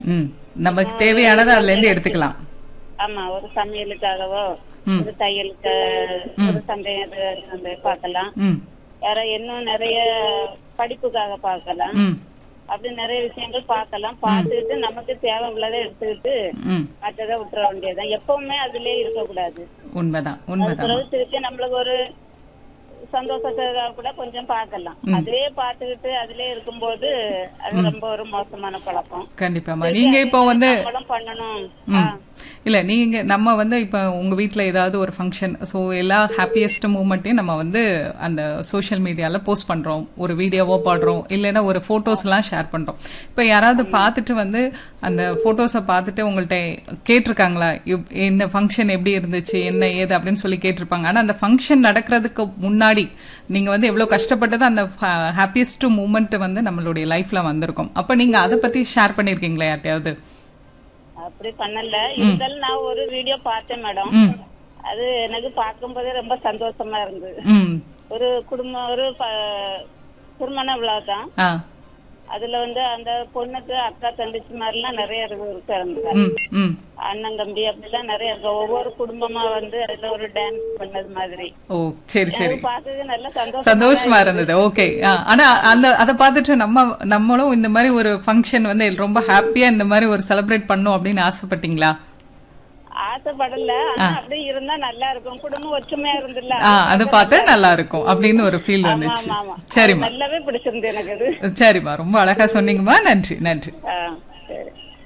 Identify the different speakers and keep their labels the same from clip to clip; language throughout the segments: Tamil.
Speaker 1: ம் நமக்கு தேவையானதை அதுல இருந்து எடுத்துக்கலாம்
Speaker 2: ஆமா ஒரு சமையலுக்காகவோ
Speaker 1: ம்.
Speaker 2: ஒரு தையலுக்கு ஒரு சந்தைய வந்து பார்க்கலாம்
Speaker 1: ம்
Speaker 2: வேற இன்னும் நிறைய படிப்புக்காக பார்க்கலாம்
Speaker 1: ம்
Speaker 2: அப்படி நிறைய விஷயங்கள் பார்க்கலாம் பார்த்துக்கிட்டு நமக்கு தேவை உள்ளதை எடுத்துக்கிட்டு
Speaker 1: ம்
Speaker 2: மற்றதை விட்டுற வேண்டியதுதான் எப்பவுமே அதுலயே இருக்கக்கூடாது
Speaker 1: உண்மைதான் உண்மைதான்
Speaker 2: பிறகு திருப்பி நம்மளுக்கு ஒரு சந்தோஷத்துக்காக கூட கொஞ்சம் பார்க்கலாம் அதுவே பார்த்துக்கிட்டு அதுலயே இருக்கும்போது அது ரொம்ப ஒரு மோசமான பழக்கம்
Speaker 1: கண்டிப்பாமா நீங்க இப்போ வந்து
Speaker 2: நம்மளும் பண்ணணும்
Speaker 1: ம். இல்ல நீங்க நம்ம வந்து இப்ப உங்க வீட்ல ஏதாவது ஒரு ஃபங்க்ஷன் ஸோ எல்லா ஹாப்பியஸ்ட் மூமெண்ட்டையும் நம்ம வந்து அந்த சோஷியல் மீடியால போஸ்ட் பண்றோம் ஒரு வீடியோவோ பாடுறோம் இல்லைன்னா ஒரு போட்டோஸ் எல்லாம் ஷேர் பண்றோம் இப்ப யாராவது பார்த்துட்டு வந்து அந்த போட்டோஸை பார்த்துட்டு உங்கள்ட்ட கேட்டிருக்காங்களா இப்- என்ன ஃபங்க்ஷன் எப்படி இருந்துச்சு என்ன ஏது அப்படின்னு சொல்லி கேட்டிருப்பாங்க ஆனா அந்த ஃபங்க்ஷன் நடக்கிறதுக்கு முன்னாடி நீங்க வந்து எவ்வளவு கஷ்டப்பட்டது அந்த ஹாப்பியஸ்ட் மூமெண்ட் வந்து நம்மளுடைய லைஃப்ல வந்திருக்கும் அப்ப நீங்க அதை பத்தி ஷேர் பண்ணிருக்கீங்களா யார்ட்டையாவது
Speaker 2: அப்படி பண்ணல இருந்தாலும் நான் ஒரு வீடியோ பார்த்தேன் மேடம்
Speaker 1: ம்
Speaker 2: அது எனக்கு பார்க்கும்போதே ரொம்ப சந்தோஷமா இருந்தது
Speaker 1: ம்
Speaker 2: ஒரு குடும்பம் ஒரு ப- திருமண விழா தான்
Speaker 1: ஆ
Speaker 2: அதுல வந்து அந்த பொண்ணுக்கு அக்கா தங்கச்சி மாதிரிலாம் நிறைய இருக்கு இருக்காங்க
Speaker 1: ம் ம்
Speaker 2: அண்ணன் தம்பி அப்படிலாம் நிறைய இருக்கு ஒவ்வொரு குடும்பமா வந்து அதுல ஒரு டான்ஸ் பண்ணது மாதிரி
Speaker 1: ஓ சரி சரி
Speaker 2: எனக்கு பார்த்தது நல்ல சந்தோஷம்
Speaker 1: சந்தோஷமா இருந்தது ஓகே ஆனா அந்த அதை பார்த்துட்டு நம்ம நம்மளும் இந்த மாதிரி ஒரு ஃபங்க்ஷன் வந்து ரொம்ப ஹாப்பியா இந்த மாதிரி ஒரு செலிப்ரேட் பண்ணும் அப்படின்னு ஆசைப்பட்டீங்களா
Speaker 2: ஆசைப்படல ஆனா அப்படியே இருந்தா நல்லா இருக்கும் குடும்பம் ஒற்றுமையா இருந்துல்ல
Speaker 1: ஆ அதை பார்த்தா நல்லா இருக்கும் அப்படின்னு ஒரு ஃபீல் வந்துச்சு
Speaker 2: ஆமா ஆமா
Speaker 1: சரிம்மா
Speaker 2: நல்லாவே பிடிச்சிருந்து எனக்கு அது
Speaker 1: சரிம்மா ரொம்ப அழகா சொன்னீங்கம்மா நன்றி நன்றி
Speaker 2: ஆ, சரி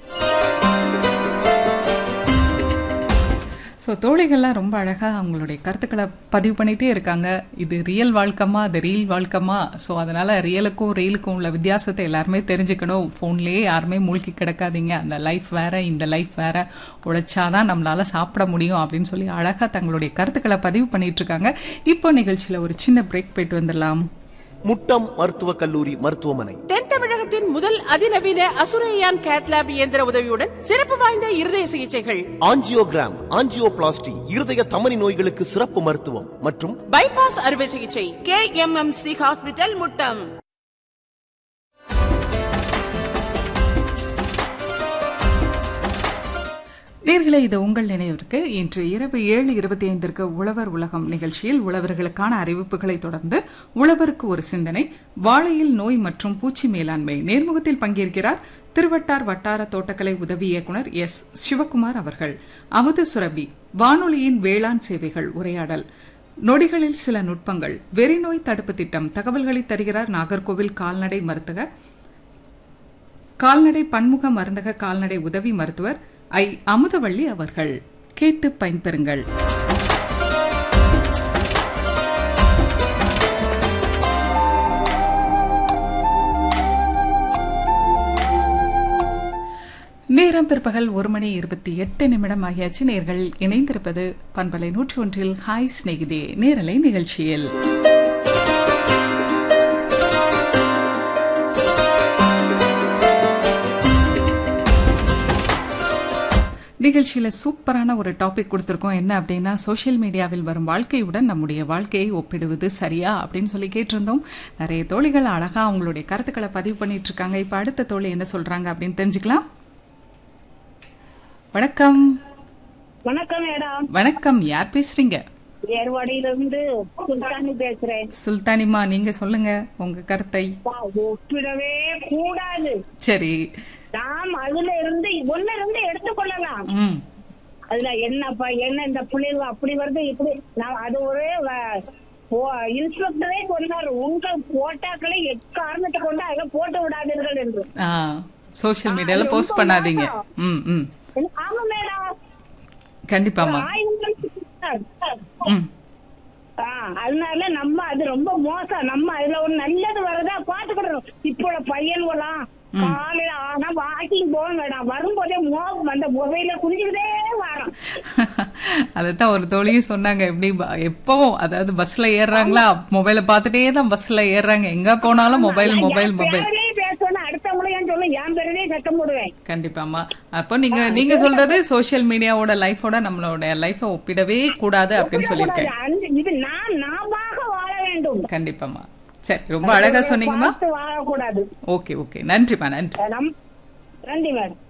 Speaker 1: ஸோ தோழிகள்லாம் ரொம்ப அழகாக அவங்களுடைய கருத்துக்களை பதிவு பண்ணிகிட்டே இருக்காங்க இது ரியல் வாழ்க்கமா அது ரீல் வாழ்க்கமா ஸோ அதனால் ரியலுக்கும் ரீலுக்கும் உள்ள வித்தியாசத்தை எல்லாருமே தெரிஞ்சுக்கணும் ஃபோன்லேயே யாருமே மூழ்கி கிடக்காதீங்க அந்த லைஃப் வேற இந்த லைஃப் வேற உழைச்சாதான் நம்மளால சாப்பிட முடியும் அப்படின்னு சொல்லி அழகாக தங்களுடைய கருத்துக்களை பதிவு பண்ணிட்டு இருக்காங்க இப்போ நிகழ்ச்சியில் ஒரு சின்ன பிரேக் போயிட்டு வந்துடலாம்
Speaker 3: முட்டம் மருத்துவக் கல்லூரி மருத்துவமனை
Speaker 4: தென் தமிழகத்தின் முதல் அதிநவீன அசுரையான் கேட்லாப் இயந்திர உதவியுடன் சிறப்பு வாய்ந்த இருதய சிகிச்சைகள்
Speaker 3: ஆஞ்சியோகிராம் ஆஞ்சியோபிளாஸ்டி இருதய தமனி நோய்களுக்கு சிறப்பு மருத்துவம் மற்றும்
Speaker 4: பைபாஸ் அறுவை சிகிச்சை K M M C hospital Muttam
Speaker 1: நேர்களே இது உங்கள் நினைவிற்கு இன்று இரவு ஏழு இருபத்தி ஐந்திற்கு உழவர் உலகம் நிகழ்ச்சியில் உழவர்களுக்கான அறிவிப்புகளை தொடர்ந்து உழவருக்கு ஒரு சிந்தனை வாழையில் நோய் மற்றும் பூச்சி மேலாண்மை நேர்முகத்தில் பங்கேற்கிறார் திருவட்டார் வட்டார தோட்டக்கலை உதவி இயக்குனர் எஸ் சிவகுமார் அவர்கள் அமுது சுரபி வானொலியின் வேளாண் சேவைகள் உரையாடல் நொடிகளில் சில நுட்பங்கள் வெறிநோய் தடுப்பு திட்டம் தகவல்களை தருகிறார் நாகர்கோவில் கால்நடை மருத்துவர் கால்நடை பன்முக மருந்தக கால்நடை உதவி மருத்துவர் ஐ அமுதவள்ளி அவர்கள் கேட்டு பயன்பெறுங்கள் நேரம் பிற்பகல் ஒரு மணி இருபத்தி எட்டு நிமிடம் ஆகியாச்சு நேர்கள் இணைந்திருப்பது பண்பலை நூற்றி ஒன்றில் ஹாய் சிநேகிதே நேரலை நிகழ்ச்சியில் நிகழ்ச்சியில சூப்பரான ஒரு டாபிக் கொடுத்திருக்கோம் என்ன அப்படின்னா சோஷியல் மீடியாவில் வரும் வாழ்க்கையுடன் நம்முடைய வாழ்க்கையை ஒப்பிடுவது சரியா அப்படின்னு சொல்லி கேட்டிருந்தோம் நிறைய தோழிகள் அழகா அவங்களுடைய கருத்துக்களை பதிவு பண்ணிட்டு இருக்காங்க இப்ப அடுத்த தோழி என்ன சொல்றாங்க அப்படின்னு தெரிஞ்சுக்கலாம் வணக்கம்
Speaker 2: வணக்கம் மேடம்
Speaker 1: வணக்கம் யார் பேசுறீங்க
Speaker 2: ஏர்வாடியில இருந்து சுல்தானி பேசுறேன்
Speaker 1: சுல்தானிமா நீங்க சொல்லுங்க உங்க கருத்தை
Speaker 2: பா, ஒப்பிடவே கூடாது
Speaker 1: சரி
Speaker 2: நாம் அதுல இருந்து ஒன்னுல இருந்து எடுத்துக்கொள்ளலாம்
Speaker 1: ம்
Speaker 2: அதுல என்னப்பா என்ன இந்த புள்ளிகள் அப்படி வருது இப்படி நான் அது ஒரு இன்ஸ்பெக்டரே சொன்னார் உங்கள் போட்டாக்களை எக்காரணத்தை கொண்டு அதில் போட்டு விடாதீர்கள் என்று
Speaker 1: ஆ சோஷியல் மீடியால போஸ்ட் பண்ணாதீங்க ம் ம்
Speaker 2: ஆமா மேடம்
Speaker 1: கண்டிப்பாமா
Speaker 2: ஆயிரங்கள்
Speaker 1: ம்
Speaker 2: ஆ, அதனால நம்ம அது ரொம்ப மோசம் நம்ம அதுல ஒரு நல்லது வரதா பாத்துக்கிடணும் இப்போ உள்ள பையன்களாம் காலையில ஆனா வாக்கிங் போக வேண்டாம் வரும்போதே மோ அந்த மொபைல குடிச்சுக்கிட்டே வரோம்
Speaker 1: அதைத்தான் ஒரு தோழியும் சொன்னாங்க எப்படி ப- எப்பவும் அதாவது பஸ்ல ஏறுறாங்களா மொபைல பார்த்துட்டே தான் பஸ்ல ஏறுறாங்க எங்க போனாலும் மொபைல் மொபைல் மொபைல்
Speaker 2: பேரே பேசணும் அடுத்தவங்களையும் சொல்ல என் பேரே சத்தம் போடுவேன்
Speaker 1: கண்டிப்பாமா அப்போ நீங்க நீங்க சொல்றது சோஷியல் மீடியாவோட லைஃபோட நம்மளோட லைஃபை ஒப்பிடவே கூடாது அப்படின்னு சொல்லியிருக்கேன்
Speaker 2: அந்த- இது நான் நாமாக வாழ வேண்டும்
Speaker 1: கண்டிப்பாமா சரி ரொம்ப அழகா சொன்னீங்கம்மா
Speaker 2: பார்த்து வாழக்கூடாது
Speaker 1: ஓகே ஓகே நன்றிம்மா நன்றி
Speaker 2: நம் நன்றி மேடம்